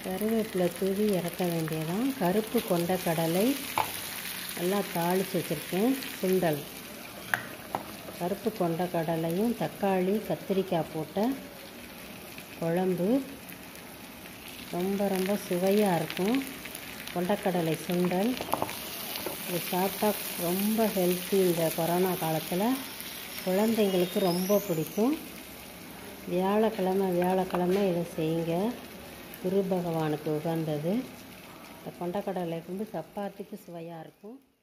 கருவேப்பிலை தூவி இறக்க வேண்டியதான் கருப்பு கொண்ட கடலை நல்லா தாளித்து வச்சுருக்கேன் சுண்டல் கருப்பு கொண்ட கடலையும் தக்காளி கத்திரிக்காய் போட்ட குழம்பு ரொம்ப ரொம்ப சுவையாக இருக்கும் கொண்டக்கடலை சுண்டல் இது சாப்பிட்டா ரொம்ப ஹெல்த்தி இந்த கொரோனா காலத்தில் குழந்தைங்களுக்கு ரொம்ப பிடிக்கும் வியாழக்கிழமை வியாழக்கிழமை இதை செய்யுங்க குரு பகவானுக்கு உகந்தது இந்த கொண்டக்கடலை வந்து சப்பாத்திக்கு சுவையாக இருக்கும்